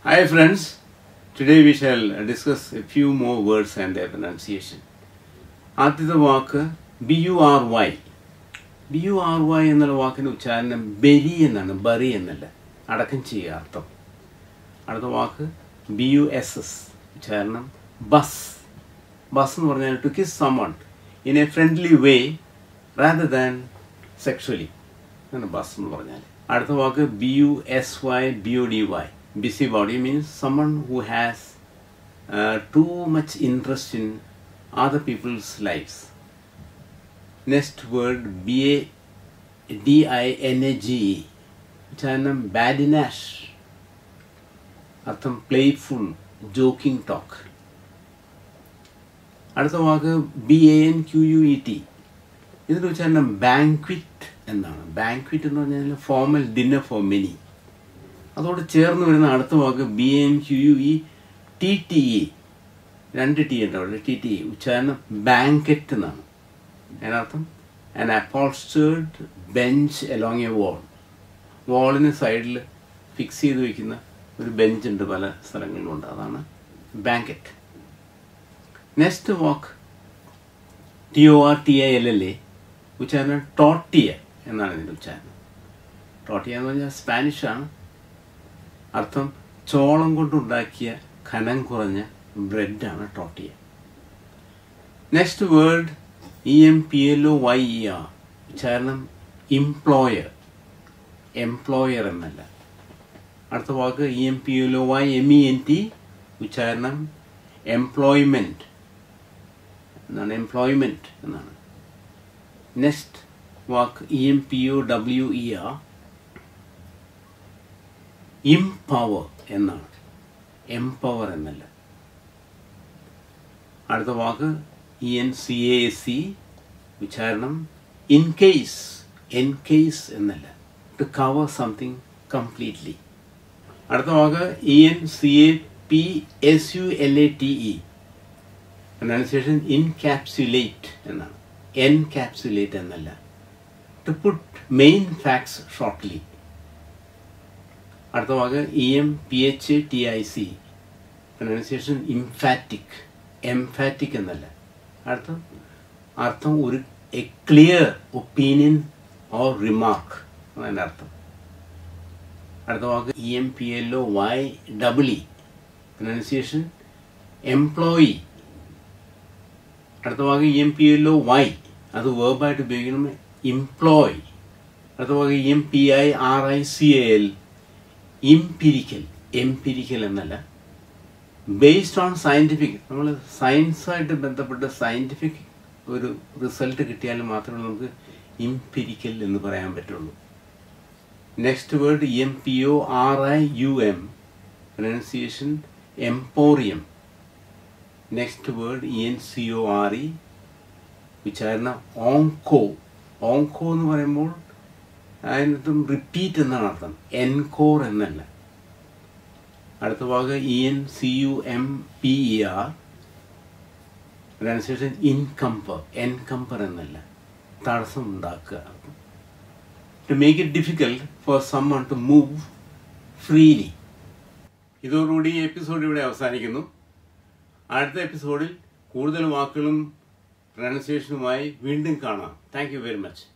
Hi friends, today we shall discuss a few more words and their pronunciation. ആദ്യത്തെ വാക്ക് B U R Y B U R Y എന്നുള്ള വാക്കിൻ്റെ ഉച്ചാരണം ബെരി എന്നാണ് bury എന്നല്ല അടക്കം ചെയ്യുക അർത്ഥം അടുത്ത വാക്ക് ബി യു എസ് എസ് ഉച്ചാരണം ബസ് ബസ് എന്ന് പറഞ്ഞാൽ to kiss someone in a friendly way rather than sexually എന്നാണ് ബസ് എന്ന് പറഞ്ഞാൽ അടുത്ത വാക്ക് B U S Y B O D Y busybody means someone who has too much interest in other people's lives next word B A D I N A G ഉച്ചാരണം badinage അർത്ഥം playful joking talk അടുത്ത വാക്ക് B A N Q U E T ഇതിൻ്റെ ഉച്ചാരണം ബാങ്ക്വിറ്റ് എന്നാണ് ബാങ്ക്വിറ്റ് എന്ന് പറഞ്ഞാൽ formal dinner for many അതോട് ചേർന്ന് വരുന്ന അടുത്ത വാക്ക് B N Q U E T T E രണ്ട് ടി ഉണ്ട് അവിടെ ടി ടി ഇ ഉച്ചാരണം ബാങ്കറ്റ് എന്നാണ് അതിനർത്ഥം an upholstered bench along a wall വാളിന് സൈഡിൽ ഫിക്സ് ചെയ്ത് വെക്കുന്ന ഒരു ബെഞ്ച് ഉണ്ട് പല സ്ഥലങ്ങളിലുണ്ട് അതാണ് ബാങ്കറ്റ് നെക്സ്റ്റ് വാക്ക് T O R T A L L A ഉച്ചാരണം ടോട്ടിയ എന്നാണ് ഇതിൻ്റെ ഉച്ചാരണം ടോട്ടിയ എന്ന് പറഞ്ഞാൽ സ്പാനിഷാണ് അർത്ഥം ചോളം കൊണ്ടുണ്ടാക്കിയ ഖനം കുറഞ്ഞ ബ്രെഡാണ് ടോട്ടിയ next word E M P L O Y E R ഉച്ചാരണം ഇംപ്ലോയർ എംപ്ലോയർ എന്നല്ല അടുത്ത വാക്ക് E M P L O Y M E N T ഉച്ചാരണം എംപ്ലോയ്മെൻറ്റ് എന്നാണ് എംപ്ലോയ്മെൻറ്റ് എന്നാണ് നെക്സ്റ്റ് വാക്ക് E M P O W E R empower എന്നാണ് empower എന്നല്ല അടുത്ത വാക്ക് E N C A C ഉച്ചാരണം ഇൻ കേസ് എൻ കേസ് എന്നല്ല ടു കവർ സംതിങ് കംപ്ലീറ്റ്ലി അടുത്ത വാക്ക് E N C A P S U L A T E pronunciation encapsulate എന്നാണ് encapsulate എന്നല്ല to put main facts shortly അടുത്ത വാക്ക് E M P H T I C pronunciation emphatic emphatic എന്നല്ല അർത്ഥം അർത്ഥം ഒരു a clear opinion or remark എന്നതിൻ്റെ അർത്ഥം അടുത്ത വാക്ക് E M P L O Y double E pronunciation employee അടുത്ത വാക്ക് E M P L O Y അത് വേർബായിട്ട് ഉപയോഗിക്കണം ഇംപ്ലോയ് അടുത്ത വാക്ക് E M P I R I C A L empirical empirical എന്നല്ല ബേസ്ഡ് ഓൺ സയൻറ്റിഫിക് നമ്മൾ സയൻസുമായിട്ട് ബന്ധപ്പെട്ട് സയൻറ്റിഫിക് ഒരു റിസൾട്ട് കിട്ടിയാൽ മാത്രമേ നമുക്ക് ഇംപിരിക്കൽ എന്ന് പറയാൻ പറ്റുള്ളൂ next word M P O R I U M pronunciation emporium next word E N C O R E ഉച്ചാരണം ഓങ്കോ ഓങ്കോ എന്ന് പറയുമ്പോൾ അതിനകത്തും റിപ്പീറ്റ് എന്നാണ് അർത്ഥം എൻകോർ എന്നല്ല അടുത്ത വാക്ക് E N C U M P E R pronunciation encumber encumber എന്നല്ല തടസ്സം ഉണ്ടാക്കുക to make it difficult for someone to move freely ഇതോടുകൂടി ഈ എപ്പിസോഡ് ഇവിടെ അവസാനിക്കുന്നു അടുത്ത എപ്പിസോഡിൽ കൂടുതൽ വാക്കുകളും പ്രൊനൗൺസിയേഷനുമായി വീണ്ടും കാണാം താങ്ക് യു വെരി മച്ച്